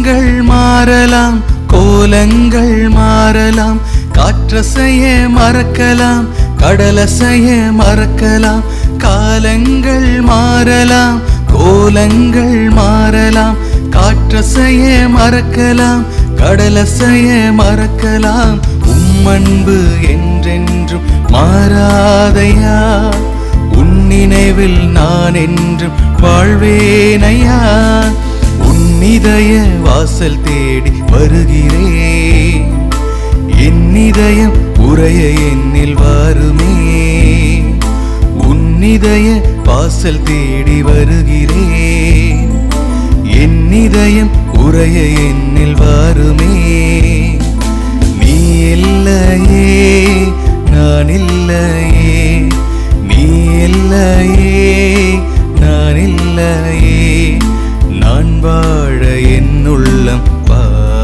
காலங்கள் மாறலாம் கோலங்கள் மாறலாம் காற்றசைய மறக்கலாம் கடலசைய மறக்கலாம் காலங்கள் மாறலாம் கோலங்கள் மாறலாம் காற்றசைய மறக்கலாம் கடலசைய மறக்கலாம் உம்மன்பு என்றென்றும் மாறாதையா உன் நினைவில் நான் என்றும் வாழ்வேனையா உன் இதய வாசல் தேடி வருகிறேன் என் இதயம் உரைய என்னில் வாருமே உன் இதய வாசல் தேடி வருகிறேன் என் இதயம் உரைய என்னில் வாருமே நீ இல்லையே நான் இல்லையே நீ இல்லையே நான் இல்லையே நான் வாழ என் உள்ளம் வா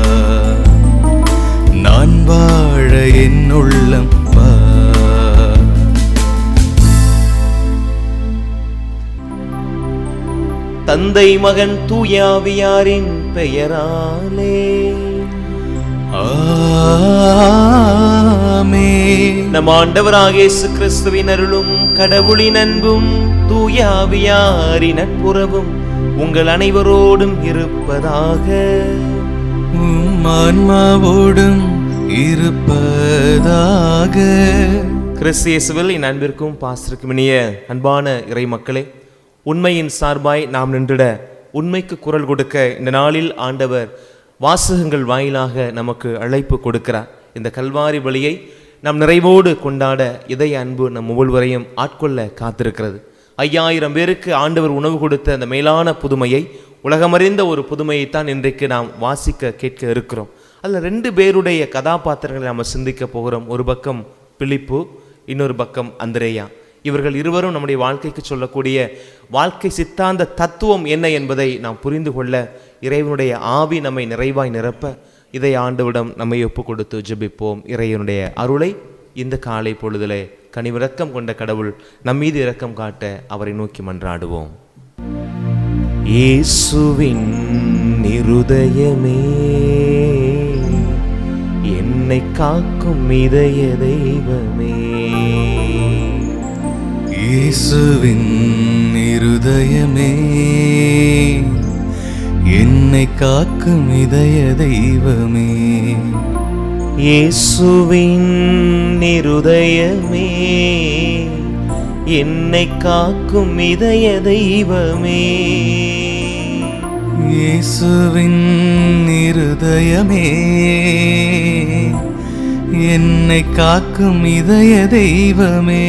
நான் வாழ என் உள்ளம் வா தந்தை மகன் தூயாவியாரின் பெயராலே ஆமென். நம் ஆண்டவராக இயேசு கிறிஸ்துவின் அருளும் கடவுளின் அன்பும் தூயாவியாரின் நட்புறவும் உங்கள் அனைவரோடும் இருப்பதாக உம் ஆன்மாவோடும் இருப்பதாக கிறிஸ்து இயேசுவில் என் அன்பிற்கும் பாஸ்டருக்கும் இனிய அன்பான இறை மக்களே உண்மையின் சார்பாய் நாம் நின்றிட உண்மைக்கு குரல் கொடுக்க இந்த நாளில் ஆண்டவர் வாசகங்கள் வாயிலாக நமக்கு அழைப்பு கொடுக்கிறார் இந்த கல்வாரி பலியை நாம் நிறைவோடு கொண்டாட இதய அன்பு நம் ஒவ்வொருவரையும் ஆட்கொள்ள காத்திருக்கிறது ஐயாயிரம் பேருக்கு ஆண்டவர் உணவு கொடுத்த அந்த மேலான புதுமையை உலகமறிந்த ஒரு புதுமையைத்தான் இன்றைக்கு நாம் வாசிக்க கேட்க இருக்கிறோம் அதில் ரெண்டு பேருடைய கதாபாத்திரங்களை நாம் சிந்திக்க போகிறோம் ஒரு பக்கம் பிலிப்பு இன்னொரு பக்கம் அந்திரேயா இவர்கள் இருவரும் நம்முடைய வாழ்க்கைக்கு சொல்லக்கூடிய வாழ்க்கை சித்தாந்த தத்துவம் என்ன என்பதை நாம் புரிந்து கொள்ள இறைவனுடைய ஆவி நம்மை நிறைவாய் நிரப்ப இதை ஆண்டவிடம் நம்மை ஒப்பு கொடுத்து ஜெபிப்போம் இறைவனுடைய அருளை இந்த காலை பொழுதிலே கனிவிரக்கம் கொண்ட கடவுள் நம் மீது இரக்கம் காட்ட அவரை நோக்கி மன்றாடுவோம் இயேசுவின் இருதயமே என்னை காக்கும் இதய தெய்வமே இயேசுவின் இருதயமே என்னை காக்கும் இதய தெய்வமே இயேசுவின் இருதயமே என்னை காக்கும் இதய தெய்வமே இயேசுவின் இருதயமே என்னை காக்கும் இதய தெய்வமே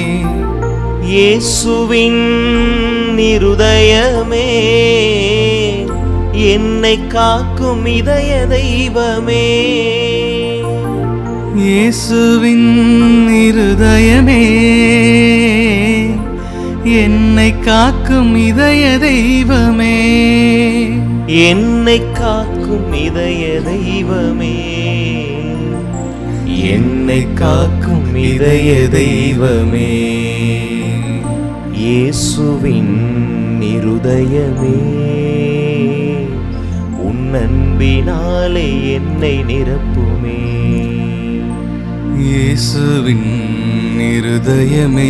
இயேசுவின் இருதயமே என்னை காக்கும் இதய தெய்வமே இயேசுவின் இருதயமே என்னை காக்கும் இதய தெய்வமே என்னை காக்கும் இதய தெய்வமே என்னை காக்கும் இதய தெய்வமே இயேசுவின் இருதயமே உன் அன்பினாலே என்னை நிரப்புமே இயேசுவின் இருதயமே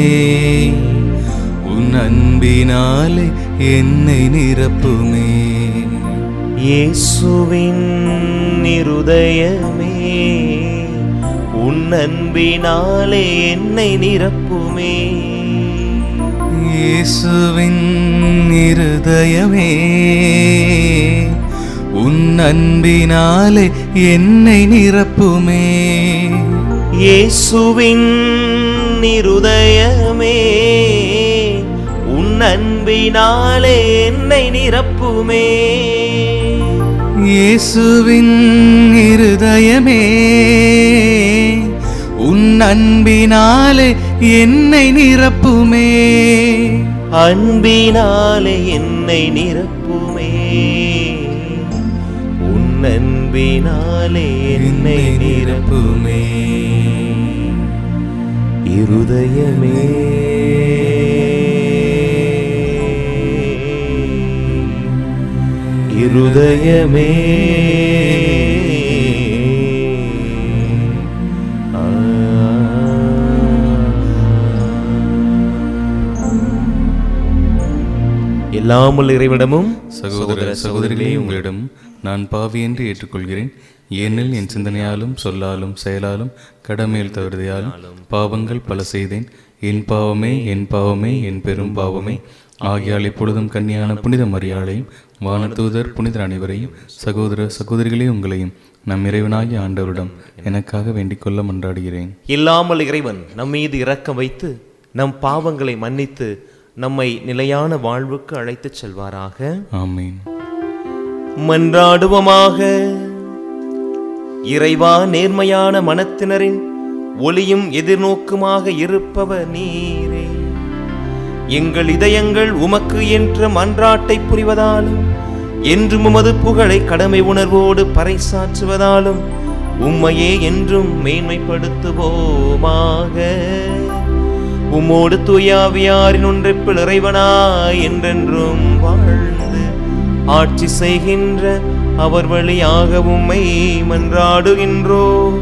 உன் அன்பினாலே என்னை நிரப்புமே இயேசுவின் இருதயமே உன் அன்பினாலே என்னை நிரப்புமே இயேசுவின் இருதயமே உன் அன்பினாலே என்னை நிரப்புமே இயேசுவின் இருதயமே உன் அன்பினாலே என்னை நிரப்புமே இயேசுவின் இருதயமே உன் அன்பினாலே என்னை நிரப்புமே அன்பினாலே என்னை நிரப்புமே உன் அன்பினாலே என்னை நிரப்புமே இருதயமே இருதயமே ஆ. எல்லாமுள்ள இறைவனிடமும் சகோதர சகோதரிகளே உங்களிடம் நான் பாவி என்று ஏற்றுக்கொள்கிறேன் ஏனெனில் என் சிந்தனையாலும் சொல்லாலும் செயலாலும் கடமையில் தவறுதையாலும் பாவங்கள் பல செய்தேன் என் பாவமே என் பாவமே என் பெரும் பாவமே ஆகியால் இப்பொழுதும் கன்னியான புனித மரியாளையும் வானதூதர் புனிதர் அனைவரையும் சகோதர சகோதரிகளே உங்களையும் நம் இறைவனாகிய ஆண்டவரிடம் எனக்காக வேண்டிக் கொள்ள மன்றாடுகிறேன் இல்லாமல் இறைவன் நம் மீது இரக்கம் வைத்து நம் பாவங்களை மன்னித்து நம்மை நிலையான வாழ்வுக்கு அழைத்துச் செல்வாராக ஆமீன் மன்றாடுவோமாக இறைவா நேர்மையான மனத்தினரின் ஒளியும் எதிர்நோக்குமாக இருப்பவர் நீரே எங்கள் இதயங்கள் உமக்கு என்ற மன்றாட்டை புரிவதாலும் என்றும் உமது புகழை கடமை உணர்வோடு பறைசாற்றுவதாலும் உம்மையே என்றும் மேன்மைப்படுத்துவோமாக உம்மோடு தூயாவியாரின் ஒன்றைப்பில் இறைவனாய் என்றென்றும் வாழ்ந்து ஆட்சி செய்கின்ற அவர் வழியாக உம்மை மன்றாடுகின்றோ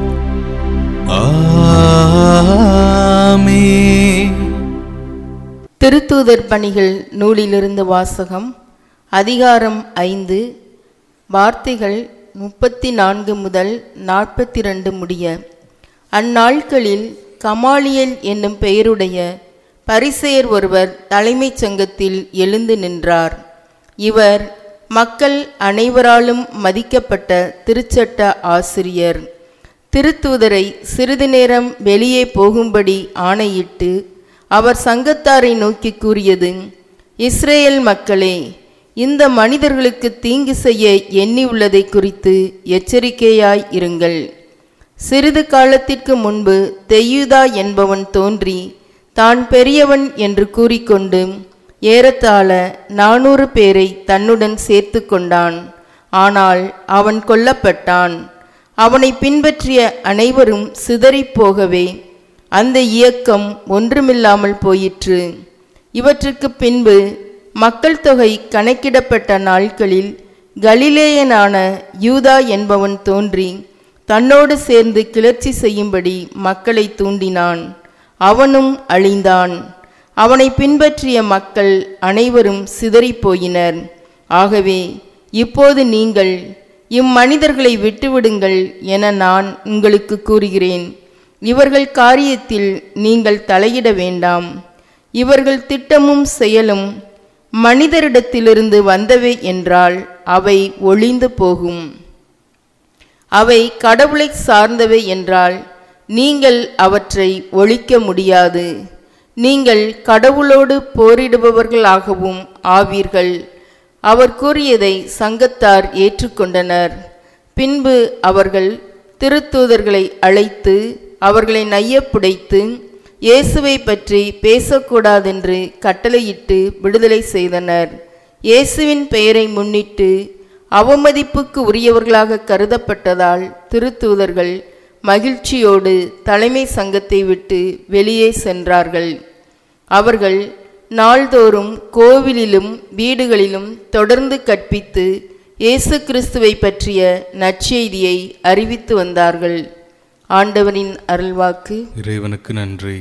ஆமென் திருத்தூதர் பணிகள் நூலிலிருந்து வாசகம் அதிகாரம் ஐந்து வார்த்தைகள் முப்பத்தி நான்கு முதல் நாற்பத்தி ரெண்டு முடிய அந்நாட்களில் கமாலியல் என்னும் பெயருடைய பரிசேயர் ஒருவர் தலைமைச் சங்கத்தில் எழுந்து நின்றார் இவர் மக்கள் அனைவராலும் மதிக்கப்பட்ட திருச்சட்ட ஆசிரியர் திருத்தூதரை சிறிது நேரம் வெளியே போகும்படி ஆணையிட்டு அவர் சங்கத்தாரை நோக்கி கூறியது இஸ்ரேல் மக்களே இந்த மனிதர்களுக்கு தீங்கு செய்ய எண்ணியுள்ளதை குறித்து எச்சரிக்கையாய் இருங்கள் சிறிது காலத்திற்கு முன்பு தெய்யுதா என்பவன் தோன்றி தான் பெரியவன் என்று கூறிக்கொண்டு ஏறத்தாழ நானூறு பேரை தன்னுடன் சேர்த்து கொண்டான் ஆனால் அவன் கொல்லப்பட்டான் அவனை பின்பற்றிய அனைவரும் சிதறிப் போகவே அந்த இயக்கம் ஒன்றுமில்லாமல் போயிற்று இவற்றுக்கு பின்பு மக்கள் தொகை கணக்கிடப்பட்ட நாட்களில் கலிலேயனான யூதா என்பவன் தோன்றி தன்னோடு சேர்ந்து கிளர்ச்சி செய்யும்படி மக்களை தூண்டினான் அவனும் அழிந்தான் அவனை பின்பற்றிய மக்கள் அனைவரும் சிதறிப் போயினர் ஆகவே இப்போது நீங்கள் இம்மனிதர்களை விட்டுவிடுங்கள் என நான் உங்களுக்கு கூறுகிறேன் இவர்கள் காரியத்தில் நீங்கள் தலையிட வேண்டாம் இவர்கள் திட்டமும் செயலும் மனிதரிடத்திலிருந்து வந்தவை என்றால் அவை ஒளிந்து போகும் அவை கடவுளை சார்ந்தவை என்றால் நீங்கள் அவற்றை ஒழிக்க முடியாது நீங்கள் கடவுளோடு போரிடுபவர்களாகவும் ஆவீர்கள் அவர் கூறியதை சங்கத்தார் ஏற்றுக்கொண்டனர் பின்பு அவர்கள் திருத்தூதர்களை அழைத்து அவர்களை நையப்புடைத்து இயேசுவை பற்றி பேசக்கூடாதென்று கட்டளையிட்டு விடுதலை செய்தனர் இயேசுவின் பெயரை முன்னிட்டு அவமதிப்புக்கு உரியவர்களாக கருதப்பட்டதால் திருத்தூதர்கள் மகிழ்ச்சியோடு தலைமை சங்கத்தை விட்டு வெளியே சென்றார்கள் அவர்கள் நாள்தோறும் கோவிலிலும் வீடுகளிலும் தொடர்ந்து கற்பித்து இயேசு கிறிஸ்துவை பற்றிய நற்செய்தியை அறிவித்து வந்தார்கள் ஆண்டவரின் அருள்வாக்கு இறைவனுக்கு நன்றி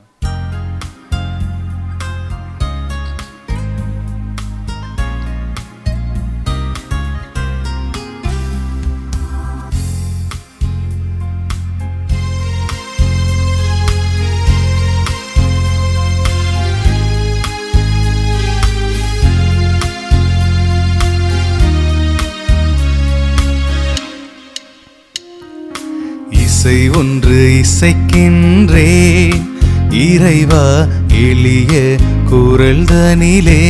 இசை ஒன்று இசைக்கின்றேன் இறைவா எளிய குரல் தனிலே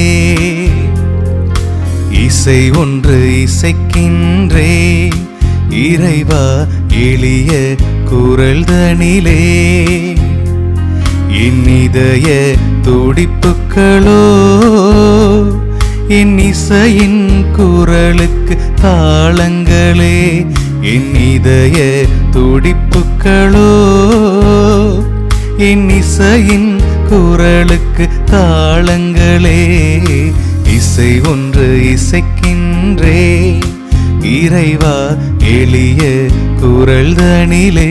இசை ஒன்று இசைக்கின்றேன் இறைவா எளிய குரல் தனிலே என் இதய துடிப்புக்களோ என் இசையின் குரலுக்கு தாளங்களே என் இதய துடிப்புக்களோ என் இசையின் குரலுக்கு தாளங்களே இசை ஒன்று இசைக்கின்றே இறைவா எளிய குரல் தனிலே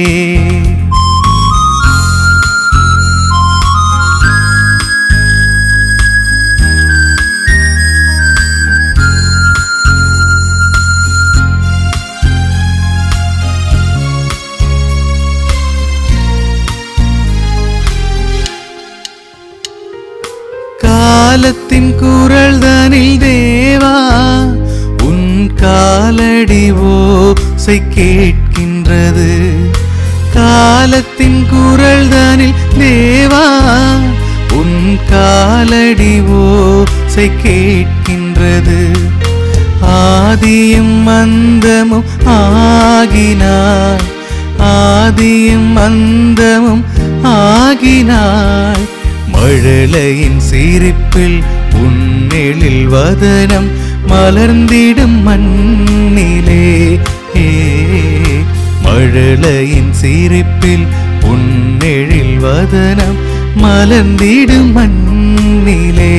காலத்தின் குரல் தனில் தேவா உன் காலடி ஓசை கேட்கின்றது காலத்தின் குரல் தனில் தேவா உன் காலடி ஓசை கேட்கின்றது ஆதியும் அந்தமும் ஆகினாய் ஆதியும் அந்தமும் ஆகினாய் மழலையின் சிரிப்பில் உன்னெழில் வதனம் மலர்ந்திடும் மண்ணிலே ஏ மழலையின் சிரிப்பில் உன்னெழில் வதனம் மலர்ந்திடும் மண்ணிலே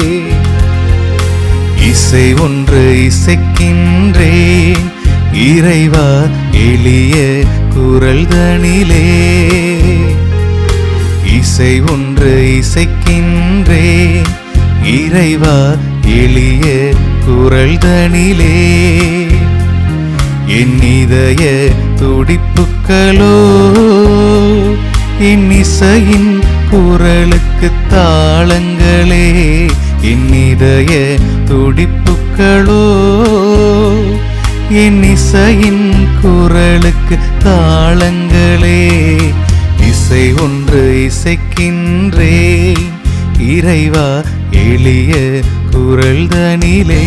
இசை ஒன்று இசைக்கின்றேன் இறைவா எளிய குரல் தனிலே இசை ஒன்று இசைக்கின்றேன் இறைவா எளிய குரல் தனிலே என் இதய துடிப்புக்களோ என் இசையின் குரலுக்கு தாளங்களே என் இதய துடிப்புக்களோ என் இசையின் குரலுக்கு தாளங்களே இசை ஒன்று இசைக்கின்றேன் இறைவா எளிய குரல் தனிலே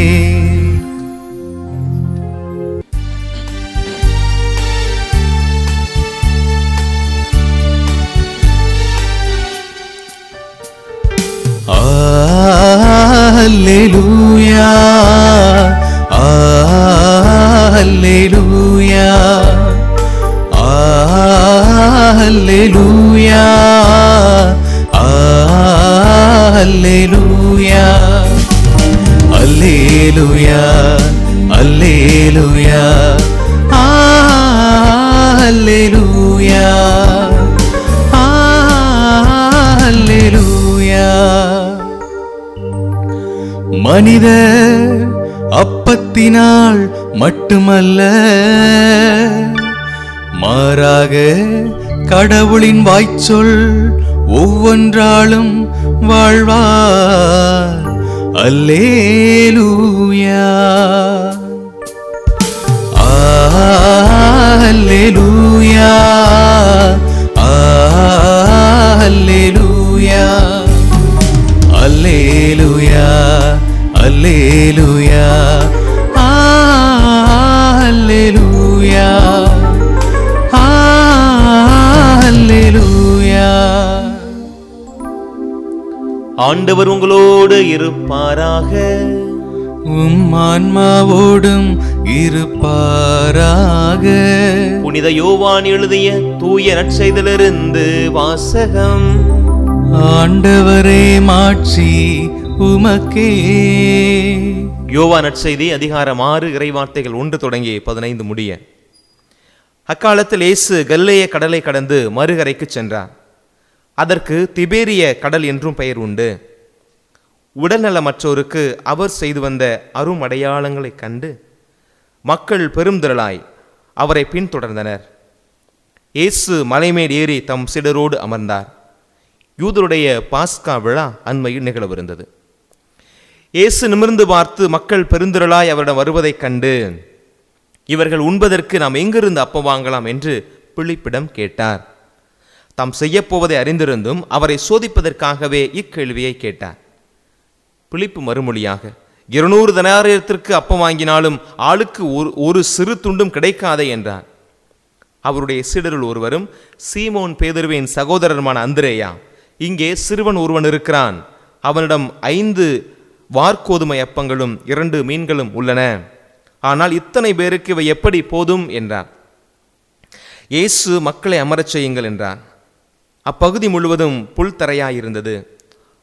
Alleluia. Alleluia. Alleluia. Alleluia. Alleluia. Alleluia. Alleluia. Alleluia. மனித அப்பத்தினால் மட்டுமல்ல மாறாக கடவுளின் வாய்ச்சொல் ஒவ்வொன்றாலும் வாழ்வார் அல்லேலூயா அல்லேலூயா அல்லேலூயா அல்லேலூயா அல்லேலூயா அல்லேலூயா அல்லேலூயா ஆண்டவர் உங்களோடு இருப்பாராக உம் ஆன்மாவோடும் இருப்பாராக புனித யோவான் எழுதிய தூய நற்செய்திலிருந்து வாசகம் ஆண்டவரே மாட்சி உமக்கே யோவா நற்செய்தி அதிகாரம் ஆறு இறைவார்த்தைகள் ஒன்று தொடங்கி பதினைந்து முடிய அக்காலத்தில் இயேசு கல்லேய கடலை கடந்து மறுகரைக்கு சென்றார் அதற்கு திபேரிய கடல் என்றும் பெயர் உண்டு உடல்நலமற்றோருக்கு அவர் செய்து வந்த அருமடையாளங்களைக் கண்டு மக்கள் பெருந்திரளாய் அவரை பின்தொடர்ந்தனர் இயேசு மலைமேல் ஏறி தம் சிடரோடு அமர்ந்தார் யூதருடைய பாஸ்கா விழா அண்மையில் நிகழவிருந்தது இயேசு நிமிர்ந்து பார்த்து மக்கள் பெருந்திரளாய் அவரிடம் வருவதைக் கண்டு இவர்கள் உண்பதற்கு நாம் எங்கிருந்து அப்பம் வாங்கலாம் என்று பிழிப்பிடம் கேட்டார் தாம் செய்யப்போவதை அறிந்திருந்தும் அவரை சோதிப்பதற்காகவே இக்கேள்வியை கேட்டார் பிழிப்பு மறுமொழியாக இருநூறு தனாரியத்திற்கு அப்பம் வாங்கினாலும் ஆளுக்கு ஒரு ஒரு சிறு துண்டும் கிடைக்காதே என்றார் அவருடைய சீடருள் ஒருவரும் சீமோன் பேதுருவின் சகோதரருமான அந்திரேயா இங்கே சிறுவன் ஒருவன் இருக்கிறான் அவனிடம் ஐந்து வார்கோதுமை அப்பங்களும் இரண்டு மீன்களும் உள்ளன ஆனால் இத்தனை பேருக்கு இவை எப்படி போதும் என்றார் இயேசு மக்களை அமரச் செய்யுங்கள் என்றார் அப்பகுதி முழுவதும் புல் தரையாயிருந்தது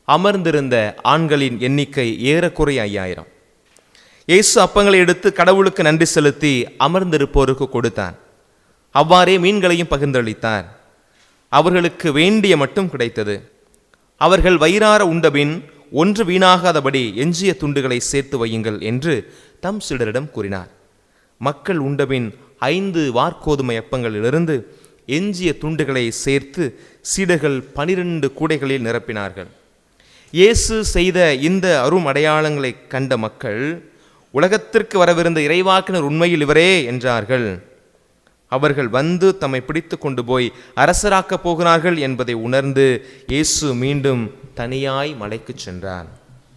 அமர்ந்திருந்த ஆண்களின் எண்ணிக்கை ஏறக்குறைய ஐயாயிரம் இயேசு அப்பங்களை எடுத்து கடவுளுக்கு நன்றி செலுத்தி அமர்ந்திருப்போருக்கு கொடுத்தார் அவ்வாறே மீன்களையும் பகிர்ந்தளித்தார் அவர்களுக்கு வேண்டிய மட்டும் கிடைத்தது அவர்கள் வயிறார உண்டபின் ஒன்று வீணாகாதபடி எஞ்சிய துண்டுகளை சேர்த்து வையுங்கள் என்று தம் சீடரிடம் கூறினார் மக்கள் உண்டபின் ஐந்து வார்கோதுமை அப்பங்களிலிருந்து எஞ்சிய துண்டுகளை சேர்த்து சீடர்கள் பனிரெண்டு கூடைகளில் நிரப்பினார்கள் இயேசு செய்த இந்த அரும் அடையாளங்களை கண்ட மக்கள் உலகத்திற்கு வரவிருந்த இறைவாக்கினர் உண்மையில் இவரே என்றார்கள் அவர்கள் வந்து தம்மை பிடித்து கொண்டு போய் அரசராக்கப் போகிறார்கள் என்பதை உணர்ந்து இயேசு மீண்டும் தனியாய் மலைக்குச் சென்றார்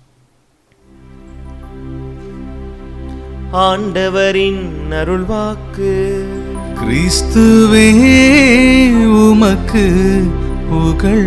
ஆண்டவரின் அருள்வாக்கு கிறிஸ்துவே உமக்கு புகழ்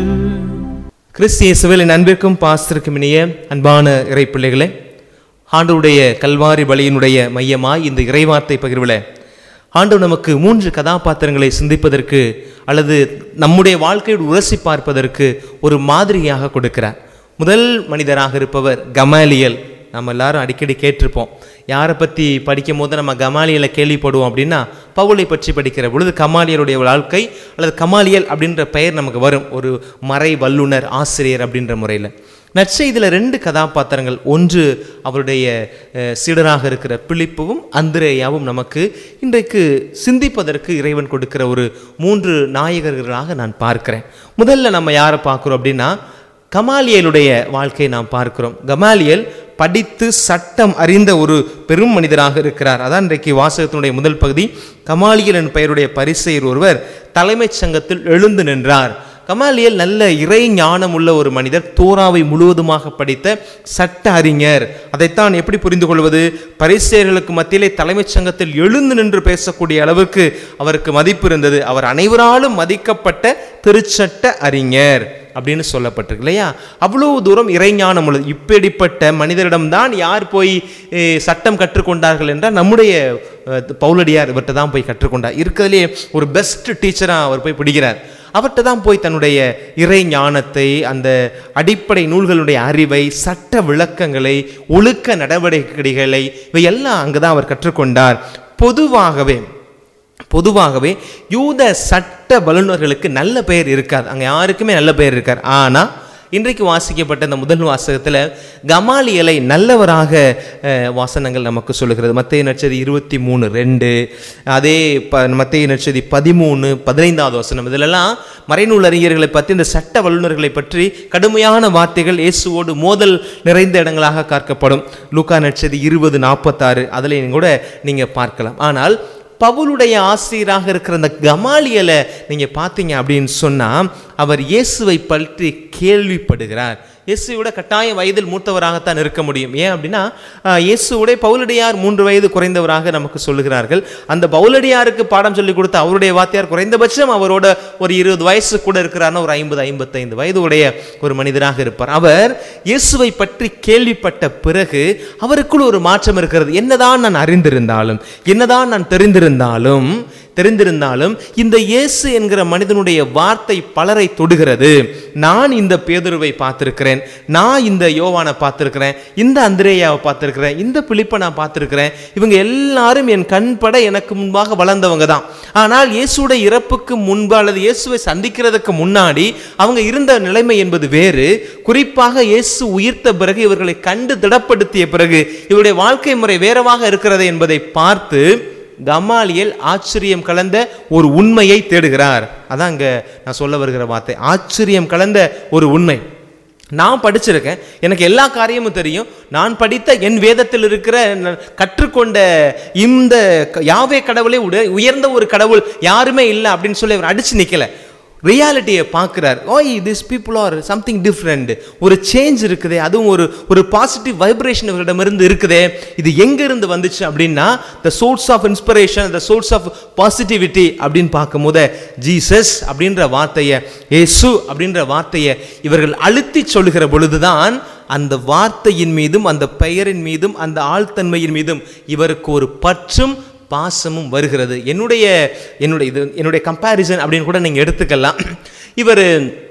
கிறிஸ்து இயேசுவில் என் அன்பிற்கும் பாஸ்திருக்கும் இனிய அன்பான இறை பிள்ளைகளே ஆண்டவருடைய கல்வாரி பலியினுடைய மையமாய் இந்த இறைவார்த்தை பகிர்வில் ஆண்டவர் நமக்கு மூன்று கதாபாத்திரங்களை சிந்திப்பதற்கு அல்லது நம்முடைய வாழ்க்கையோடு உரசி பார்ப்பதற்கு ஒரு மாதிரியாக கொடுக்கிறார் முதல் மனிதராக இருப்பவர் கமாலியல் நம்ம எல்லாரும் அடிக்கடி கேட்டிருப்போம் யாரை பற்றி படிக்கும் போது நம்ம கமாலியலை கேள்விப்படுவோம் அப்படின்னா பவுலை பற்றி படிக்கிற பொழுது கமாலியலுடைய வாழ்க்கை அல்லது கமாலியல் அப்படின்ற பெயர் நமக்கு வரும் ஒரு மறை வல்லுனர் ஆசிரியர் அப்படின்ற முறையில் நற்செய்தியில் ரெண்டு கதாபாத்திரங்கள் ஒன்று அவருடைய அஹ், சீடராக இருக்கிற பிலிப்புவும் அந்திரேயாவும் நமக்கு இன்றைக்கு சிந்திப்பதற்கு இறைவன் கொடுக்கிற ஒரு மூன்று நாயகர்களாக நான் பார்க்கிறேன் முதல்ல நம்ம யாரை பார்க்குறோம் அப்படின்னா கமாலியலுடைய வாழ்க்கையை நாம் பார்க்கிறோம் கமாலியல் படித்து சட்டம் அறிந்த ஒரு பெரும் மனிதராக இருக்கிறார் அதான் இன்றைக்கு வாசகத்தினுடைய முதல் பகுதி கமாலியல் என் பெயருடைய பரிசெயர் ஒருவர் தலைமைச் சங்கத்தில் எழுந்து நின்றார் கமாலியல் நல்ல இறை ஞானம் உள்ள ஒரு மனிதர் தோராவை முழுவதுமாக படித்த சட்ட அறிஞர் அதைத்தான் எப்படி புரிந்து கொள்வது பரிசேயர்களுக்கு மத்தியிலே தலைமைச் சங்கத்தில் எழுந்து நின்று பேசக்கூடிய அளவுக்கு அவருக்கு மதிப்பு இருந்தது அவர் அனைவராலும் மதிக்கப்பட்ட திருச்சட்ட அறிஞர் அப்படின்னு சொல்லப்பட்டிருக்கு இல்லையா அவ்வளவு தூரம் இறைஞானம் உள்ளது இப்படிப்பட்ட மனிதரிடம்தான் யார் போய் eh, சட்டம் கற்றுக்கொண்டார்கள் என்றால் நம்முடைய அஹ், பவுலடியார் இவர்கிட்ட தான் போய் கற்றுக்கொண்டார் இருக்கிறதுலே ஒரு பெஸ்ட் டீச்சராக அவர் போய் பிடிக்கிறார் அவர்கிட்ட தான் போய் தன்னுடைய இறை ஞானத்தை அந்த அடிப்படை நூல்களுடைய அறிவை சட்ட விளக்கங்களை ஒழுக்க நடவடிக்கைகளை இவையெல்லாம் அங்கே தான் அவர் கற்றுக்கொண்டார் பொதுவாகவே பொதுவாகவே யூத சட்ட வல்லுநர்களுக்கு நல்ல பெயர் இருக்காது அங்கே யாருக்குமே நல்ல பெயர் இருக்கார் ஆனால் இன்றைக்கு வாசிக்கப்பட்ட இந்த முதல் வாசகத்தில் கமாலியலை நல்லவராக அஹ், வாசனங்கள் நமக்கு சொல்லுகிறது மத்திய நட்சதி இருபத்தி மூணு ரெண்டு அதே ப மத்திய நட்சதி பதிமூணு பதினைந்தாவது வசனம் இதிலெல்லாம் மறைநூல் அறிஞர்களை பற்றி இந்த சட்ட வல்லுநர்களை பற்றி கடுமையான வார்த்தைகள் இயேசுவோடு மோதல் நிறைந்த இடங்களாக காக்கப்படும் லூக்கா நட்சதி இருபது நாற்பத்தாறு அதில் கூட நீங்கள் பார்க்கலாம் ஆனால் பவுலுடைய ஆசிரியராக இருக்கிற அந்த கமாலியலை நீங்க பார்த்தீங்க அப்படின்னு சொன்னா அவர் இயேசுவை பற்றி கேள்விப்படுகிறார் இயேசுவோட கட்டாய வயதில் மூத்தவராகத்தான் இருக்க முடியும் ஏன் அப்படின்னா ஆஹ், இயேசுவுடைய பவுலடியார் மூன்று வயது குறைந்தவராக நமக்கு சொல்லுகிறார்கள் அந்த பவுலடியாருக்கு பாடம் சொல்லி கொடுத்த அவருடைய வாத்தியார் குறைந்தபட்சம் அவரோட ஒரு இருபது வயசு கூட இருக்கிறார்னா ஒரு ஐம்பது ஐம்பத்தைந்து வயது உடைய ஒரு மனிதராக இருப்பார் அவர் இயேசுவை பற்றி கேள்விப்பட்ட பிறகு அவருக்குள் ஒரு மாற்றம் இருக்கிறது என்னதான் நான் அறிந்திருந்தாலும் என்னதான் நான் தெரிந்திருந்தாலும் தெரிந்திருந்தாலும் இந்த இயேசு என்கிற மனிதனுடைய வார்த்தை பலரை தொடுகிறது நான் இந்த பேதுருவை பார்த்திருக்கிறேன் நான் இந்த யோவானை பார்த்திருக்கிறேன் இந்த அந்திரேயாவை பார்த்திருக்கிறேன் இந்த பிலிப்பை நான் பார்த்திருக்கிறேன் இவங்க எல்லாரும் என் கண்பட எனக்கு முன்பாக வளர்ந்தவங்க தான் ஆனால் இயேசுடைய இறப்புக்கு முன்பு அல்லது இயேசுவை சந்திக்கிறதுக்கு முன்னாடி அவங்க இருந்த நிலைமை என்பது வேறு குறிப்பாக இயேசு உயிர்த்த பிறகு இவர்களை கண்டு திடப்படுத்திய பிறகு இவருடைய வாழ்க்கை முறை வேறவாக இருக்கிறது என்பதை பார்த்து கமாலியல் ஆச்சரியம் கலந்த ஒரு உண்மையை தேடுகிறார் அதான் அங்க நான் சொல்ல வருகிற வார்த்தை ஆச்சரியம் கலந்த ஒரு உண்மை நான் படிச்சிருக்கேன் எனக்கு எல்லா காரியமும் தெரியும் நான் படித்த என் வேதத்தில் இருக்கிற நான் கற்றுக்கொண்ட இந்த க- யாவே கடவுளே உட உயர்ந்த ஒரு கடவுள் யாருமே இல்லை அப்படின்னு சொல்லி அவர் அடிச்சு நிக்கல ரியாலிட்டியை பார்க்குறார் why this people are something different ஒரு சேஞ்ச் இருக்குதே அதுவும் ஒரு ஒரு பாசிட்டிவ் வைப்ரேஷன் இவரிடமிருந்து இருக்குதே இது எங்கேருந்து வந்துச்சு அப்படின்னா the source of inspiration the source of positivity அப்படின்னு பார்க்கும்போது ஜீசஸ் அப்படின்ற வார்த்தையை ஏசு அப்படின்ற வார்த்தையை இவர்கள் அழுத்தி சொல்லுகிற பொழுதுதான் அந்த வார்த்தையின் மீதும் அந்த பெயரின் மீதும் அந்த ஆழ்த்தன்மையின் மீதும் இவருக்கு ஒரு பற்றும் பாசமும் வருகிறது என்னுடைய என்னுடைய இது என்னுடைய கம்பேரிசன் அப்படின்னு கூட நீங்கள் எடுத்துக்கலாம் இவர்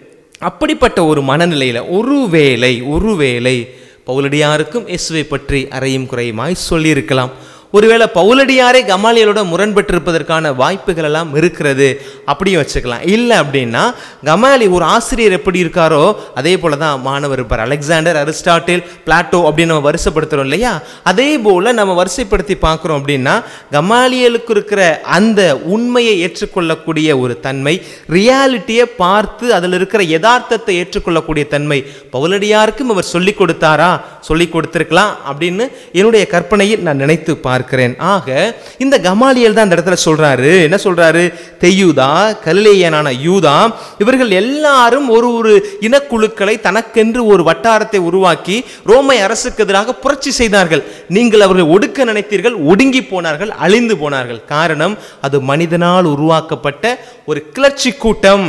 அப்படிப்பட்ட ஒரு மனநிலையில் ஒருவேளை ஒருவேளை பவுலடியாருக்கும் இயேசுவை பற்றி அறையும் குறையுமாய் சொல்லியிருக்கலாம் ஒருவேளை பவுலடியாரே கமாலியலோட முரண்பட்டிருப்பதற்கான வாய்ப்புகள் எல்லாம் இருக்கிறது அப்படியும் வச்சுக்கலாம் இல்லை அப்படின்னா கமாலி ஒரு ஆசிரியர் எப்படி இருக்காரோ அதே போல தான் மாணவர் இருப்பார் அலெக்சாண்டர் அரிஸ்டாட்டில் பிளாட்டோ அப்படின்னு நம்ம வரிசைப்படுத்துறோம் இல்லையா அதே போல நம்ம வரிசைப்படுத்தி பார்க்குறோம் அப்படின்னா கமாலியலுக்கு இருக்கிற அந்த உண்மையை ஏற்றுக்கொள்ளக்கூடிய ஒரு தன்மை ரியாலிட்டியை பார்த்து அதில் இருக்கிற யதார்த்தத்தை ஏற்றுக்கொள்ளக்கூடிய தன்மை பவுலடியாருக்கும் அவர் சொல்லிக் கொடுத்தாரா சொல்லிக் கொடுத்திருக்கலாம் அப்படின்னு என்னுடைய கற்பனையில் நான் நினைத்து பார்க்கிறேன் ஆக இந்த கமாலியல் தான் இந்த இடத்துல சொல்றாரு என்ன சொல்றாரு தெய்யூதா கலிலேயனான யூதா இவர்கள் எல்லாரும் ஒரு ஒரு இனக்குழுக்களை தனக்கென்று ஒரு வட்டாரத்தை உருவாக்கி ரோமை அரசுக்கு எதிராக புரட்சி செய்தார்கள் நீங்கள் அவர்கள் ஒடுக்க நினைத்தீர்கள் ஒடுங்கி போனார்கள் அழிந்து போனார்கள் காரணம் அது மனிதனால் உருவாக்கப்பட்ட ஒரு கிளர்ச்சி கூட்டம்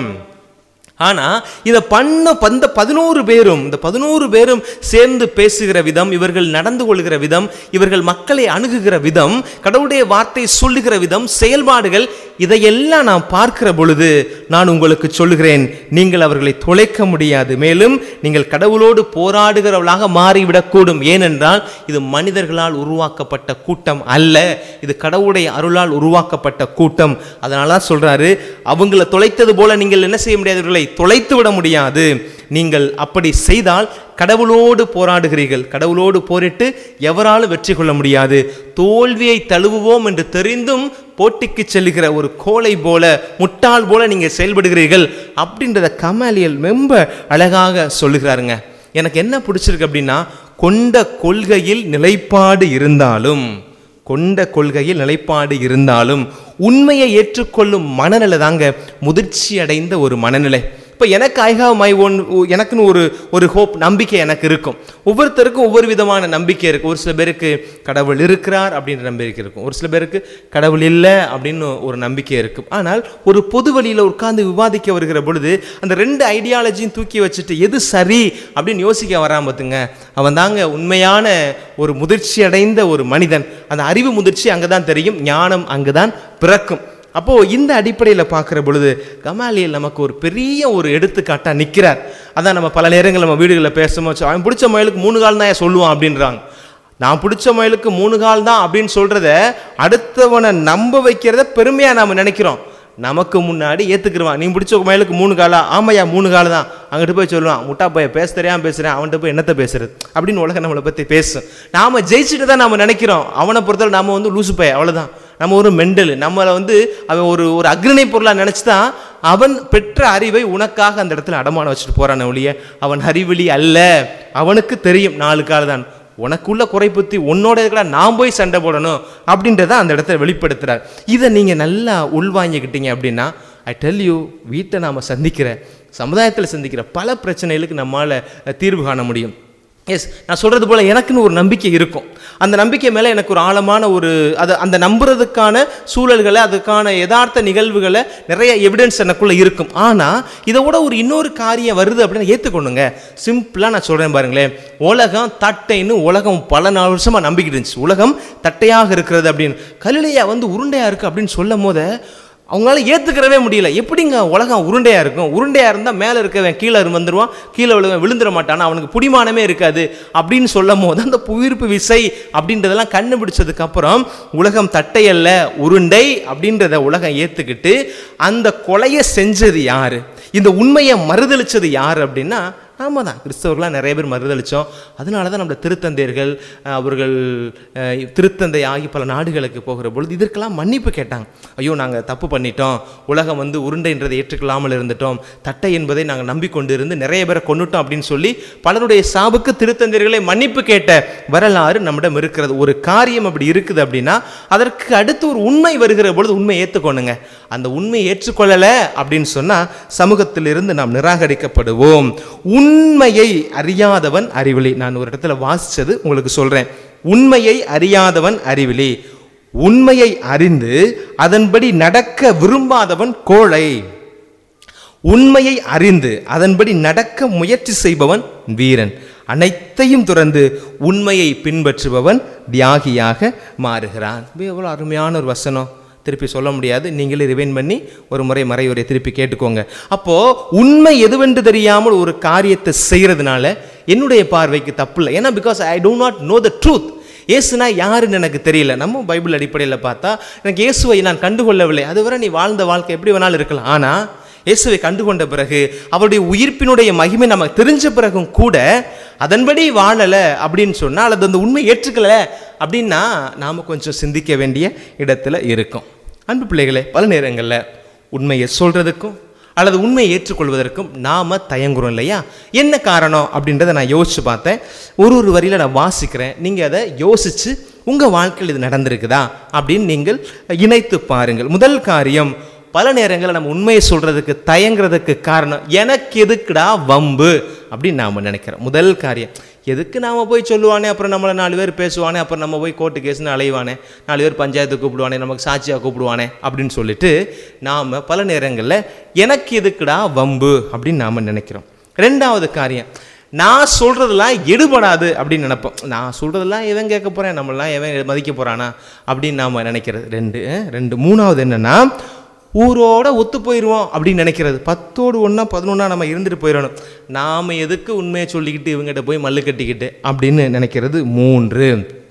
ஆனா இதை பண்ண பந்த பதினோரு பேரும் இந்த பதினோரு பேரும் சேர்ந்து பேசுகிற விதம் இவர்கள் நடந்து கொள்கிற விதம் இவர்கள் மக்களை அணுகுகிற விதம் கடவுளுடைய வார்த்தை சொல்லுகிற விதம் செயல்பாடுகள் இதையெல்லாம் நான் பார்க்கிற பொழுது நான் உங்களுக்கு சொல்லுகிறேன் நீங்கள் அவர்களை தொலைக்க முடியாது மேலும் நீங்கள் கடவுளோடு போராடுகிறவர்களாக மாறிவிடக்கூடும் ஏனென்றால் இது மனிதர்களால் உருவாக்கப்பட்ட கூட்டம் அல்ல இது கடவுளுடைய அருளால் உருவாக்கப்பட்ட கூட்டம் அதனால தான் சொல்றாரு அவங்கள தொலைத்தது போல நீங்கள் என்ன செய்ய முடியாது இவர்களை தொலைத்து விட முடியாது நீங்கள் அப்படி செய்தால் கடவுளோடு போராடுகிறீர்கள் கடவுளோடு போரிட்டு எவராலும் வெற்றி கொள்ள முடியாது தோல்வியை தழுவுவோம் என்று தெரிந்தும் போட்டிக்கு செல்லுகிற ஒரு கோலை போல முட்டாள் போல நீங்க செயல்படுகிறீர்கள் அப்படின்றத கமாலியல் ரொம்ப அழகாக சொல்லுகிறாருங்க எனக்கு என்ன பிடிச்சிருக்கு அப்படின்னா கொண்ட கொள்கையில் நிலைப்பாடு இருந்தாலும் கொண்ட கொள்கையில் நிலைப்பாடு இருந்தாலும் உண்மையை ஏற்றுக்கொள்ளும் மனநிலை தாங்க முதிர்ச்சி அடைந்த ஒரு மனநிலை இப்போ எனக்கு ஐ ஹாவ் மை ஒன் எனக்குன்னு ஒரு ஒரு ஹோப் நம்பிக்கை எனக்கு இருக்கும் ஒவ்வொருத்தருக்கும் ஒவ்வொரு விதமான நம்பிக்கை இருக்குது ஒரு சில பேருக்கு கடவுள் இருக்கிறார் அப்படின்ற நம்பிக்கை இருக்கும் ஒரு சில பேருக்கு கடவுள் இல்லை அப்படின்னு ஒரு நம்பிக்கை இருக்கும் ஆனால் ஒரு பொது வழியில் உட்கார்ந்து விவாதிக்க வருகிற பொழுது அந்த ரெண்டு ஐடியாலஜியும் தூக்கி வச்சுட்டு எது சரி அப்படின்னு யோசிக்க வராம பார்த்துங்க அவன் தாங்க உண்மையான ஒரு முதிர்ச்சி அடைந்த ஒரு மனிதன் அந்த அறிவு முதிர்ச்சி அங்கே தான் தெரியும் ஞானம் அங்கே தான் பிறக்கும் அப்போ இந்த அடிப்படையில் பார்க்குற பொழுது கமாலியல் நமக்கு ஒரு பெரிய ஒரு எடுத்துக்காட்டாக நிற்கிறார் அதான் நம்ம பல நேரங்கள் நம்ம வீடுகளில் பேசும்போது அவன் பிடிச்ச மயிலுக்கு மூணு கால் தான் ஏன் சொல்லுவான் அப்படின்றாங்க நான் பிடிச்ச மயிலுக்கு மூணு கால் தான் அப்படின்னு சொல்றத அடுத்தவனை நம்ப வைக்கிறத பெருமையாக நாம் நினைக்கிறோம் நமக்கு முன்னாடி ஏத்துக்கிருவான் நீ பிடிச்ச மயிலுக்கு மூணு காலா ஆமையா மூணு கால் தான் அங்கிட்டு போய் சொல்லுவான் முட்டா பைய பேச தெரியாம பேசுறேன் அவன்கிட்ட போய் என்னத்தை பேசுறது அப்படின்னு உலகம் நம்மளை பத்தி பேசும் நாம ஜெயிச்சுட்டு தான் நாம நினைக்கிறோம் அவனை பொறுத்தவரை நாம வந்து லூசு பைய அவ்வளவுதான் நம்ம ஒரு மெண்டல் நம்மளை வந்து அவன் ஒரு ஒரு அக்ரணை பொருளாக நினச்சி தான் அவன் பெற்ற அறிவை உனக்காக அந்த இடத்துல அடமானம் வச்சுட்டு போறான ஒழிய அவன் அறிவிலி அல்ல அவனுக்கு தெரியும் நாலு கால் தான் உனக்குள்ள குறை புத்தி உன்னோட இருக்கிற நான் போய் சண்டை போடணும் அப்படின்றத அந்த இடத்துல வெளிப்படுத்துறார் இதை நீங்கள் நல்லா உள்வாங்கிக்கிட்டீங்க அப்படின்னா ஐ டெல் யூ வீட்டை நாம் சந்திக்கிற சமுதாயத்தில் சந்திக்கிற பல பிரச்சனைகளுக்கு நம்மால் தீர்வு காண முடியும் எஸ் நான் சொல்கிறது போல் எனக்குன்னு ஒரு நம்பிக்கை இருக்கும் அந்த நம்பிக்கை மேலே எனக்கு ஒரு ஆழமான ஒரு அதை அந்த நம்புறதுக்கான சூழல்களை அதுக்கான யதார்த்த நிகழ்வுகளை நிறைய எவிடன்ஸ் எனக்குள்ளே இருக்கும் ஆனால் இதை விட ஒரு இன்னொரு காரியம் வருது அப்படின்னு ஏற்றுக்கொண்டுங்க சிம்பிளாக நான் சொல்கிறேன் பாருங்களேன் உலகம் தட்டைன்னு உலகம் பல நாள் வருஷமாக நம்பிக்கிட்டு இருந்துச்சு உலகம் தட்டையாக இருக்கிறது அப்படின்னு கலிலையா வந்து உருண்டையாக இருக்குது அப்படின்னு சொல்லும் போது அவங்களால ஏற்றுக்கிறவே முடியல எப்படிங்க உலகம் உருண்டையாக இருக்கும் உருண்டையாக இருந்தால் மேலே இருக்கவன் கீழே வந்துடுவான் கீழே விழுவன் விழுந்துட மாட்டான் அவனுக்கு புடிமானமே இருக்காது அப்படின்னு சொல்லும் போது அந்த புவிர்ப்பு விசை அப்படின்றதெல்லாம் கண்டுபிடிச்சதுக்கு அப்புறம் உலகம் தட்டையல்ல உருண்டை அப்படின்றத உலகம் ஏற்றுக்கிட்டு அந்த கொலையை செஞ்சது யாரு இந்த உண்மையை மறுதளிச்சது யார் அப்படின்னா நாம தான் கிறிஸ்தவர்களாக நிறைய பேர் மறுதளித்தோம் அதனால தான் நம்ம திருத்தந்தையர்கள் அஹ், அவர்கள் அஹ், திருத்தந்தை ஆகி பல நாடுகளுக்கு போகிற பொழுது இதற்கெல்லாம் மன்னிப்பு கேட்டாங்க ஐயோ நாங்கள் தப்பு பண்ணிட்டோம் உலகம் வந்து உருண்டைன்றதை ஏற்றுக்கொள்ளாமல் இருந்துட்டோம் தட்டை என்பதை நாங்கள் நம்பிக்கொண்டு இருந்து நிறைய பேரை கொண்டுட்டோம் அப்படின்னு சொல்லி பலருடைய சாவுக்கு திருத்தந்தையர்களை மன்னிப்பு கேட்ட வரலாறு நம்மிடம் இருக்கிறது ஒரு காரியம் அப்படி இருக்குது அப்படின்னா அதற்கு அடுத்து ஒரு உண்மை வருகிற பொழுது உண்மை ஏற்றுக்கொள்ளுங்க அந்த உண்மையை ஏற்றுக்கொள்ளலை அப்படின்னு சொன்னால் சமூகத்திலிருந்து நாம் நிராகரிக்கப்படுவோம் உண்மையை அறியாதவன் அறிவிலி நான் ஒரு இடத்துல வாசிச்சது உங்களுக்கு சொல்றேன் உண்மையை அறியாதவன் அறிவிலி உண்மையை அறிந்து அதன்படி நடக்க விரும்பாதவன் கோழை உண்மையை அறிந்து அதன்படி நடக்க முயற்சி செய்பவன் வீரன் அனைத்தையும் துறந்து உண்மையை பின்பற்றுபவன் தியாகியாக மாறுகிறான் இது எவ்வளோ அருமையான ஒரு வசனம் திருப்பி சொல்ல முடியாது நீங்களே ரிவைன் பண்ணி ஒரு முறை மறைவுரை திருப்பி கேட்டுக்கோங்க அப்போ உண்மை எதுவென்று தெரியாமல் ஒரு காரியத்தை செய்யறதுனால என்னுடைய பார்வைக்கு தப்பு இல்லை ஏன்னா because I do not know the truth இயேசுனா யாருன்னு எனக்கு தெரியல நம்ம பைபிள் அடிப்படையில் பார்த்தா எனக்கு இயேசுவை நான் கண்டுகொள்ளவில்லை அதுவரை நீ வாழ்ந்த வாழ்க்கை எப்படி வேணாலும் இருக்கலாம் ஆனால் இயேசுவை கண்டுகொண்ட பிறகு அவருடைய உயிர்ப்பினுடைய மகிமை நமக்கு தெரிஞ்ச பிறகும் கூட அதன்படி வாழலை அப்படின்னு சொன்னால் அல்லது அந்த உண்மை ஏற்றுக்கல அப்படின்னா நாம் கொஞ்சம் சிந்திக்க வேண்டிய இடத்துல இருக்கும் அன்பு பிள்ளைகளே பல நேரங்களில் உண்மையை சொல்றதுக்கும் அல்லது உண்மையை ஏற்றுக்கொள்வதற்கும் நாம தயங்குறோம் இல்லையா என்ன காரணம் அப்படின்றத நான் யோசிச்சு பார்த்தேன் ஒரு ஒரு வரியில நான் வாசிக்கிறேன் நீங்க அதை யோசிச்சு உங்க வாழ்க்கையில் இது நடந்திருக்குதா அப்படின்னு நீங்கள் இணைத்து பாருங்கள் முதல் காரியம் பல நேரங்களில் நம்ம உண்மையை சொல்றதுக்கு தயங்குறதுக்கு காரணம் எனக்கு எதுக்குடா வம்பு அப்படின்னு நாம் நினைக்கிறோம் முதல் காரியம் எதுக்கு நாம போய் சொல்லுவானே அப்புறம் நம்மளை நாலு பேர் பேசுவானே அப்புறம் நம்ம போய் கோர்ட்டு கேஸ்னு அலைவானே நாலு பேர் பஞ்சாயத்து கூப்பிடுவானே நமக்கு சாட்சியாக கூப்பிடுவானே அப்படின்னு சொல்லிட்டு நாம் பல நேரங்களில் எனக்கு எதுக்குடா வம்பு அப்படின்னு நாம் நினைக்கிறோம் ரெண்டாவது காரியம் நான் சொல்கிறதெல்லாம் எடுபடாது அப்படின்னு நினைப்போம் நான் சொல்கிறதெல்லாம் எவன் கேட்க போகிறேன் நம்மளாம் எவன் மதிக்க போகிறானா அப்படின்னு நாம் நினைக்கிறது ரெண்டு ரெண்டு மூணாவது என்னென்னா ஊரோட ஒத்து போயிடுவோம் அப்படின்னு நினைக்கிறது பத்தோடு ஒன்றா பதினொன்றா நம்ம இருந்துட்டு போயிடணும் நாம் எதுக்கு உண்மையை சொல்லிக்கிட்டு இவங்ககிட்ட போய் மல்லு கட்டிக்கிட்டு அப்படின்னு நினைக்கிறது மூன்று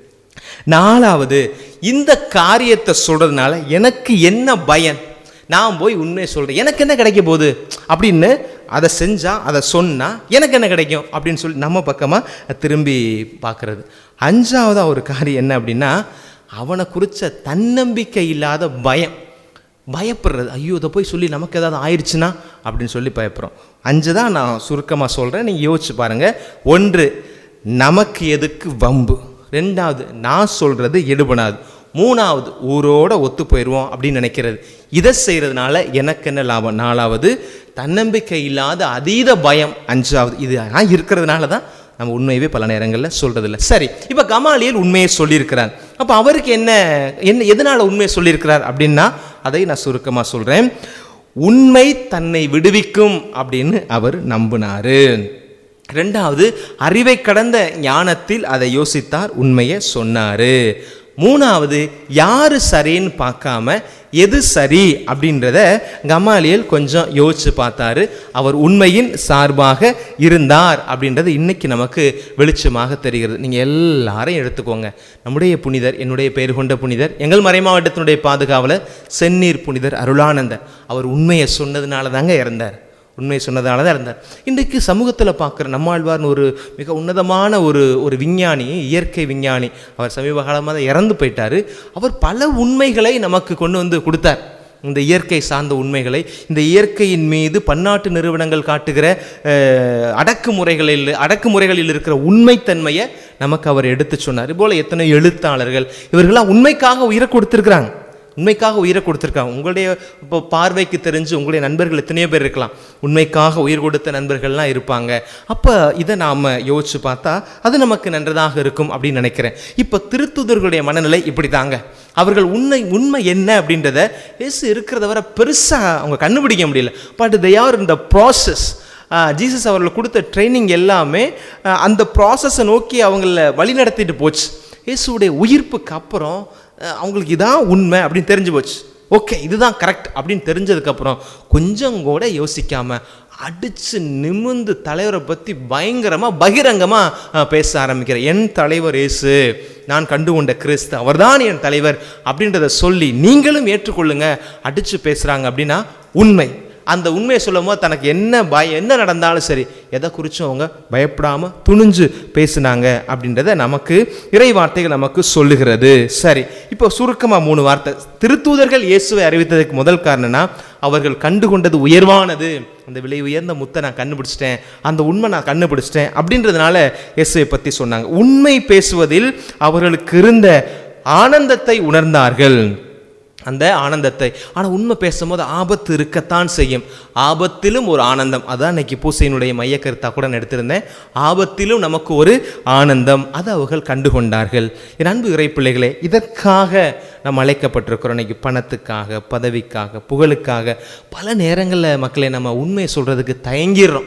நாலாவது இந்த காரியத்தை சொல்கிறதுனால எனக்கு என்ன பயன் நான் போய் உண்மையை சொல்கிறேன் எனக்கு என்ன கிடைக்க போகுது அப்படின்னு அதை செஞ்சால் அதை சொன்னால் எனக்கு என்ன கிடைக்கும் அப்படின்னு சொல்லி நம்ம பக்கமாக திரும்பி பார்க்குறது அஞ்சாவதாக ஒரு காரியம் என்ன அப்படின்னா அவனை குறித்த தன்னம்பிக்கை இல்லாத பயம் பயப்படுறது ஐயோ இதை போய் சொல்லி நமக்கு ஏதாவது ஆயிடுச்சுன்னா அப்படின்னு சொல்லி பயப்படுறோம் அஞ்சு தான் நான் சுருக்கமாக சொல்கிறேன் நீங்கள் யோசிச்சு பாருங்கள் ஒன்று நமக்கு எதுக்கு வம்பு ரெண்டாவது நான் சொல்கிறது எடுபடாது மூணாவது ஊரோட ஒத்து போயிடுவோம் அப்படின்னு நினைக்கிறது இதை செய்கிறதுனால எனக்கு என்ன லாபம் நாலாவது தன்னம்பிக்கை இல்லாத அதீத பயம் அஞ்சாவது இது எல்லாம் இருக்கிறதுனால தான் நம்ம உண்மையவே பல நேரங்களில் சொல்றதில்ல சரி இப்போ கமாலியல் உண்மையை சொல்லியிருக்கிறார் அப்போ அவருக்கு என்ன என்ன எதனால் உண்மையை சொல்லியிருக்கிறார் அப்படின்னா அதை நான் சுருக்கமாக சொல்கிறேன் உண்மை தன்னை விடுவிக்கும் அப்படின்னு அவர் நம்பினாரு ரெண்டாவது அறிவை கடந்த ஞானத்தில் அதை யோசித்தார் உண்மையை சொன்னாரு மூணாவது யாரு சரின்னு பார்க்காம எது சரி அப்படின்றத கமாலியல் கொஞ்சம் யோசிச்சு பார்த்தாரு அவர் உண்மையின் சார்பாக இருந்தார் அப்படின்றது இன்னைக்கு நமக்கு வெளிச்சமாக தெரிகிறது நீங்கள் எல்லாரையும் எடுத்துக்கோங்க நம்முடைய புனிதர் என்னுடைய பெயர் கொண்ட புனிதர் எங்கள் மறை மாவட்டத்தினுடைய பாதுகாவலர் செந்நீர் புனிதர் அருளானந்தர் அவர் உண்மையை சொன்னதுனால தாங்க இறந்தார் உண்மை சொன்னதால தான் இருந்தார் இன்றைக்கு சமூகத்தில் பார்க்குற நம்மாழ்வார்னு ஒரு மிக உன்னதமான ஒரு ஒரு விஞ்ஞானி இயற்கை விஞ்ஞானி அவர் சமீப காலமாக தான் இறந்து போயிட்டார் அவர் பல உண்மைகளை நமக்கு கொண்டு வந்து கொடுத்தார் இந்த இயற்கை சார்ந்த உண்மைகளை இந்த இயற்கையின் மீது பன்னாட்டு நிறுவனங்கள் காட்டுகிற அஹ், அடக்குமுறைகளில் அடக்குமுறைகளில் இருக்கிற உண்மைத்தன்மையை நமக்கு அவர் எடுத்து சொன்னார் போல எத்தனை எழுத்தாளர்கள் இவர்களாம் உண்மைக்காக உயிரை கொடுத்துருக்குறாங்க உண்மைக்காக உயிரை கொடுத்துருக்காங்க உங்களுடைய இப்போ பார்வைக்கு தெரிஞ்சு உங்களுடைய நண்பர்கள் எத்தனையோ பேர் இருக்கலாம் உண்மைக்காக உயிர் கொடுத்த நண்பர்கள்லாம் இருப்பாங்க அப்போ இதை நாம் யோசிச்சு பார்த்தா அது நமக்கு நன்றதாக இருக்கும் அப்படின்னு நினைக்கிறேன் இப்போ திருத்துதர்களுடைய மனநிலை இப்படி தாங்க அவர்கள் உண்மை உண்மை என்ன அப்படின்றத இயேசு இருக்கிறத வரை பெருசாக அவங்க கண்டுபிடிக்க முடியல பட் தே ஆர் இந்த ப்ராசஸ் ஜீசஸ் அவர்களுக்கு கொடுத்த ட்ரைனிங் எல்லாமே ஆஹ், அந்த ப்ராசஸை நோக்கி அவங்கள வழி நடத்திட்டு போச்சு இயேசுடைய உயிர்ப்புக்கு அப்புறம் அஹ், அவங்களுக்கு இதான் உண்மை அப்படின்னு தெரிஞ்சு போச்சு ஓகே இதுதான் கரெக்ட் அப்படின்னு தெரிஞ்சதுக்கப்புறம் கொஞ்சம் கூட யோசிக்காம அடிச்சு நிமிந்து தலைவரை பற்றி பயங்கரமாக பகிரங்கமாக பேச ஆரம்பிக்கிறேன் என் தலைவர் இயேசு நான் கண்டு கொண்ட கிறிஸ்து அவர்தான் என் தலைவர் அப்படின்றத சொல்லி நீங்களும் ஏற்றுக்கொள்ளுங்க அடிச்சு பேசுகிறாங்க அப்படின்னா உண்மை அந்த உண்மையை சொல்லும் போது தனக்கு என்ன பய என்ன நடந்தாலும் சரி எதை குறித்தும் அவங்க பயப்படாமல் துணிஞ்சு பேசுனாங்க அப்படின்றத நமக்கு இறை வார்த்தைகள் நமக்கு சொல்லுகிறது சரி இப்போ சுருக்கமாக மூணு வார்த்தை திருத்தூதர்கள் இயேசுவை அறிவித்ததுக்கு முதல் காரணம்னா அவர்கள் கண்டு கொண்டது உயர்வானது அந்த விலை உயர்ந்த முத்தை நான் கண்டுபிடிச்சிட்டேன் அந்த உண்மை நான் கண்டுபிடிச்சிட்டேன் அப்படின்றதுனால இயேசுவை பற்றி சொன்னாங்க உண்மை பேசுவதில் அவர்களுக்கு இருந்த ஆனந்தத்தை உணர்ந்தார்கள் அந்த ஆனந்தத்தை ஆனால் உண்மை பேசும்போது ஆபத்து இருக்கத்தான் செய்யும் ஆபத்திலும் ஒரு ஆனந்தம் அதான் இன்னைக்கு பூசையினுடைய மையக்கருத்தாக கூட நான் எடுத்திருந்தேன் ஆபத்திலும் நமக்கு ஒரு ஆனந்தம் அதை அவர்கள் கண்டுகொண்டார்கள் என் அன்பு இறை பிள்ளைகளே இதற்காக நம்ம அழைக்கப்பட்டிருக்கிறோம் இன்னைக்கு பணத்துக்காக பதவிக்காக புகழுக்காக பல நேரங்களில் மக்களை நம்ம உண்மையை சொல்கிறதுக்கு தயங்கிடுறோம்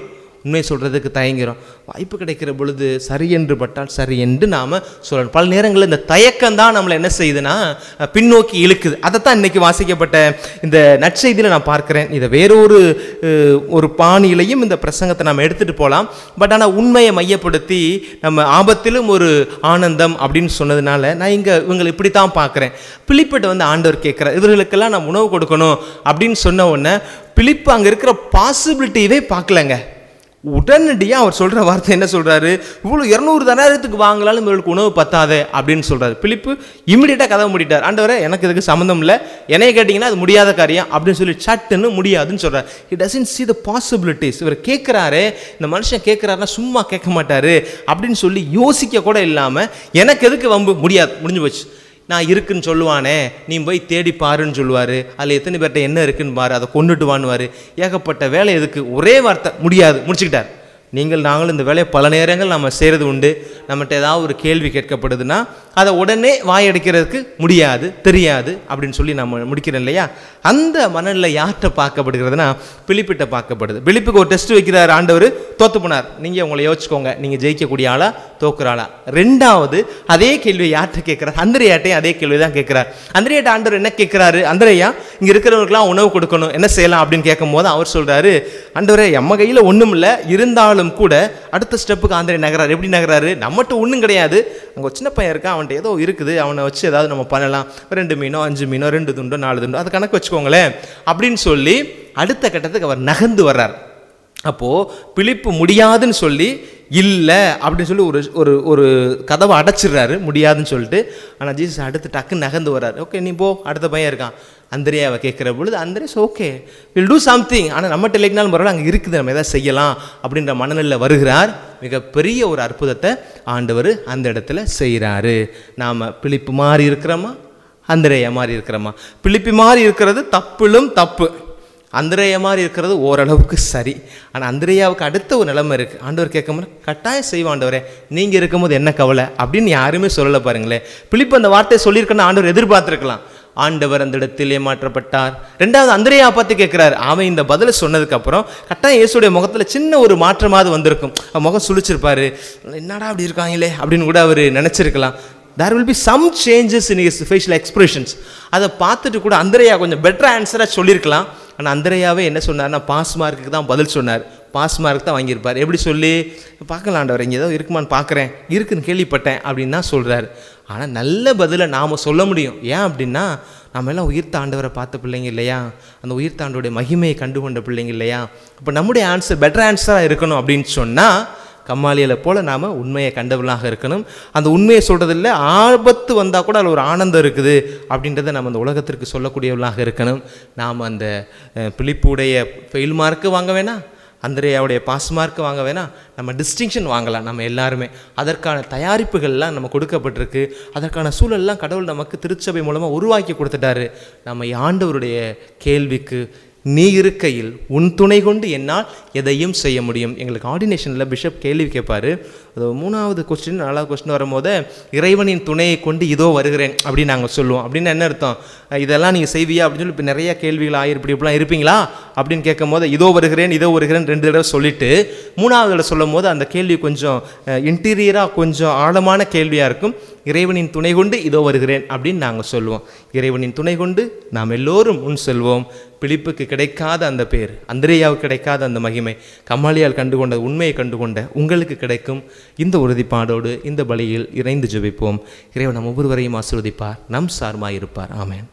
உண்மை சொல்கிறதுக்கு தயங்குறோம் வாய்ப்பு கிடைக்கிற பொழுது சரி என்று பட்டால் சரி என்று நாம் சொல்லணும் பல நேரங்களில் இந்த தயக்கம் தான் நம்மளை என்ன செய்யுதுன்னா அஹ், பின்னோக்கி இழுக்குது அதைத்தான் இன்னைக்கு வாசிக்கப்பட்ட இந்த நற்செய்தியில் நான் பார்க்கிறேன் இதை வேறொரு அஹ், ஒரு பாணியிலையும் இந்த பிரசங்கத்தை நம்ம எடுத்துகிட்டு போகலாம் பட் ஆனால் உண்மையை மையப்படுத்தி நம்ம ஆபத்திலும் ஒரு ஆனந்தம் அப்படின்னு சொன்னதுனால நான் இங்கே இவங்களை இப்படி தான் பார்க்குறேன் பிலிப்பிட்ட வந்து ஆண்டவர் கேட்குறார் இவர்களுக்கெல்லாம் நான் உணவு கொடுக்கணும் அப்படின்னு சொன்ன உடனே பிலிப்பு அங்கே இருக்கிற பாசிபிலிட்டியவே பார்க்கலங்க உடனடியாக அவர் சொல்கிற வார்த்தை என்ன சொல்கிறாரு இவ்வளோ இரநூறு தனாயிரத்துக்கு வாங்கலாலும் இவர்களுக்கு உணவு பத்தாதே அப்படின்னு சொல்கிறாரு பிலிப்பு இமிடியேட்டாக கதவை மூடிட்டார் ஆண்டவரே எனக்கு இதுக்கு சம்மந்தம் இல்லை என்னைய கேட்டிங்கன்னா அது முடியாத காரியம் அப்படின்னு சொல்லி சட்டுன்னு முடியாதுன்னு சொல்கிறார் it doesn't see the possibilities இவர் கேட்குறாரு இந்த மனுஷன் கேட்குறாருன்னா சும்மா கேட்க மாட்டாரு அப்படின்னு சொல்லி யோசிக்க கூட இல்லாமல் எனக்கு எதுக்கு வம்பு முடியாது முடிஞ்சு போச்சு நான் இருக்குன்னு சொல்லுவானே நீ போய் தேடி பாருன்னு சொல்லுவார் அதில் எத்தனை பேர்கிட்ட என்ன இருக்குன்னு பாரு அதை கொண்டுட்டு வான்னுவார் ஏகப்பட்ட வேலை எதுக்கு ஒரே வார்த்தை முடியாது முடிச்சுக்கிட்டார் நீங்கள் நாங்களும் இந்த வேலையை பல நேரங்கள் நம்ம செய்கிறது உண்டு நம்மகிட்ட ஏதாவது ஒரு கேள்வி கேட்கப்படுதுன்னா அதை உடனே வாயடிக்கிறதுக்கு முடியாது தெரியாது அப்படின்னு சொல்லி நம்ம முடிக்கிறோம் இல்லையா அந்த மனநிலை யார்கிட்ட பார்க்கப்படுகிறதுனா பிலிப்பிட்ட பார்க்கப்படுது பிலிப்புக்கு ஒரு டெஸ்ட் வைக்கிறார் ஆண்டவர் தோத்து போனார் நீங்கள் உங்களை யோசிச்சுக்கோங்க நீங்கள் ஜெயிக்கக்கூடிய ஆளா தோக்குற ஆளா ரெண்டாவது அதே கேள்வி யார்கிட்ட கேட்குறாரு அந்திரையாட்டையும் அதே கேள்வி தான் கேட்குறாரு அந்திரையாட்ட ஆண்டவர் என்ன கேட்குறாரு அந்திரையா இங்கே இருக்கிறவங்களுக்குலாம் உணவு கொடுக்கணும் என்ன செய்யலாம் அப்படின்னு கேட்கும்போது அவர் சொல்கிறாரு ஆண்டவரே எம்ம கையில் ஒன்றும் இல்லை இருந்தாலும் கூட அடுத்த ஸ்டெப்புக்கு ஆந்திரை நகராரு எப்படி நகராரு நம்மகிட்ட ஒன்றும் கிடையாது அங்கே ஒரு சின்ன பையன் இருக்கான் அவன்கிட்ட ஏதோ இருக்குது அவனை வச்சு ஏதாவது நம்ம பண்ணலாம் ரெண்டு மீனோ அஞ்சு மீனோ ரெண்டு துண்டோ நாலு துண்டோ அது கணக்கு வச்சுக்கோங்களேன் அப்படின்னு சொல்லி அடுத்த கட்டத்துக்கு அவர் நகர்ந்து வர்றார் அப்போது பிலிப்பு முடியாதுன்னு சொல்லி இல்லை அப்படின்னு சொல்லி ஒரு ஒரு ஒரு கதவை அடைச்சிடுறாரு முடியாதுன்னு சொல்லிட்டு ஆனால் ஜீசஸ் அடுத்து டக்குன்னு நகர்ந்து வர்றாரு ஓகே நீ போ அடுத்த பையன் இருக்கான் அந்திரியாவை கேட்குற பொழுது Andreas okay will do something ஆனால் நம்மகிட்ட இல்லைனாலும் பரவாயில்ல அங்கே இருக்குது நம்ம எதாவது செய்யலாம் அப்படின்ற மனநிலையில் வருகிறார் மிகப்பெரிய ஒரு அற்புதத்தை ஆண்டவர் அந்த இடத்துல செய்கிறாரு நாம் பிலிப்பு மாதிரி இருக்கிறோமா அந்திரேயா மாதிரி இருக்கிறோமா பிலிப்பி மாதிரி இருக்கிறது தப்பிலும் தப்பு அந்திரேயா மாதிரி இருக்கிறது ஓரளவுக்கு சரி ஆனால் அந்திரேயாவுக்கு அடுத்த ஒரு நிலைமை இருக்குது ஆண்டவர் கேட்கும்போது கட்டாயம் செய்வோம் ஆண்டவரே நீங்கள் இருக்கும்போது என்ன கவலை அப்படின்னு யாருமே சொல்லலை பாருங்களேன் பிலிப்பு அந்த வார்த்தையை சொல்லியிருக்கேன்னு ஆண்டவர் எதிர்பார்த்துருக்கலாம் ஆண்டவர் அந்த இடத்தில் ஏமாற்றப்பட்டார் ரெண்டாவது அந்திரையா பார்த்து கேட்குறாரு அவன் இந்த பதிலை சொன்னதுக்கப்புறம் கட்டாயம் இயேசுடைய முகத்தில் சின்ன ஒரு மாற்றமாவது வந்திருக்கும் அவன் முகம் சுழிச்சிருப்பாரு என்னடா அப்படி இருக்காங்களே அப்படின்னு கூட அவர் நினச்சிருக்கலாம் there will be some changes in is facial expressions அதை பார்த்துட்டு கூட அந்திரையா கொஞ்சம் பெட்டர் ஆன்சராக சொல்லியிருக்கலாம் ஆனால் அந்திரையாவே என்ன சொன்னார்னா பாஸ் மார்க்குக்கு தான் பதில் சொன்னார் பாஸ் மார்க் தான் வாங்கியிருப்பார் எப்படி சொல்லி பார்க்கலாம் ஆண்டவர் இங்கே ஏதோ இருக்குமான்னு பார்க்குறேன் இருக்குன்னு கேள்விப்பட்டேன் அப்படின்னு தான் சொல்கிறாரு ஆனால் நல்ல பதிலை நாம் சொல்ல முடியும் ஏன் அப்படின்னா நம்ம எல்லாம் உயிர்த்த ஆண்டவரை பார்த்த பிள்ளைங்க இல்லையா அந்த உயிர்த்த ஆண்டோடைய மகிமையை கண்டு கொண்ட பிள்ளைங்க இல்லையா அப்போ நம்முடைய ஆன்சர் பெட்டர் ஆன்சராக இருக்கணும் அப்படின்னு சொன்னால் கம்மாலியலை போல நாம் உண்மையை கண்டவர்களாக இருக்கணும் அந்த உண்மையை சொல்கிறதில்ல ஆபத்து வந்தால் கூட அதில் ஒரு ஆனந்தம் இருக்குது அப்படின்றத நம்ம அந்த உலகத்திற்கு சொல்லக்கூடியவர்களாக இருக்கணும் நாம் அந்த அஹ், பிலிப்புடைய ஃபெயில் மார்க்கு வாங்க வேணாம் அந்திரையாவுடைய பாஸ் மார்க் வாங்க வேணாம் நம்ம டிஸ்டிங்ஷன் வாங்கலாம் நம்ம எல்லாருமே அதற்கான தயாரிப்புகள்லாம் நம்ம கொடுக்கப்பட்டிருக்கு அதற்கான சூழல்லாம் கடவுள் நமக்கு திருச்சபை மூலமாக உருவாக்கி கொடுத்துட்டாரு நம்ம ஆண்டவருடைய கேள்விக்கு நீ இருக்கையில் உன் துணை கொண்டு என்னால் எதையும் செய்ய முடியும் எங்களுக்கு ஆர்டினேஷனில் பிஷப் கேள்வி கேட்பாரு அது மூணாவது கொஸ்டின் நாலாவது கொஸ்டின் வரும்போது இறைவனின் துணையை கொண்டு இதோ வருகிறேன் அப்படின்னு நாங்கள் சொல்லுவோம் அப்படின்னு என்ன அர்த்தம் அஹ் இதெல்லாம் நீங்கள் செய்வியா அப்படின்னு சொல்லி இப்போ நிறைய கேள்விகள் ஆயிரம் இப்படி இப்படிலாம் இருப்பீங்களா அப்படின்னு கேட்கும் போது இதோ வருகிறேன் இதோ வருகிறேன் ரெண்டு தடவை சொல்லிட்டு மூணாவது தடவை சொல்லும் போது அந்த கேள்வி கொஞ்சம் இன்டீரியராக கொஞ்சம் ஆழமான கேள்வியாக இருக்கும் இறைவனின் துணை கொண்டு இதோ வருகிறேன் அப்படின்னு நாங்கள் சொல்லுவோம் இறைவனின் துணை கொண்டு நாம் எல்லோரும் முன் செல்வோம் பிலிப்புக்கு கிடைக்காத அந்த பேர் அந்திரேயாவுக்கு கிடைக்காத அந்த மகிமை கமாலியால் கண்டுகொண்ட உண்மையை கண்டுகொண்ட உங்களுக்கு கிடைக்கும் இந்த உறுதிப்பாடோடு இந்த பலியில் இறைந்து ஜெபிப்போம் இறைவன் நம் ஒவ்வொருவரையும் ஆசீர்வதிப்பார் நம் சார்மாயிருப்பார் ஆமென்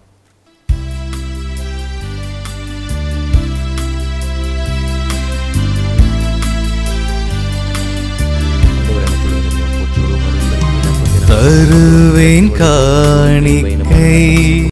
தருவேன் காணிக்கை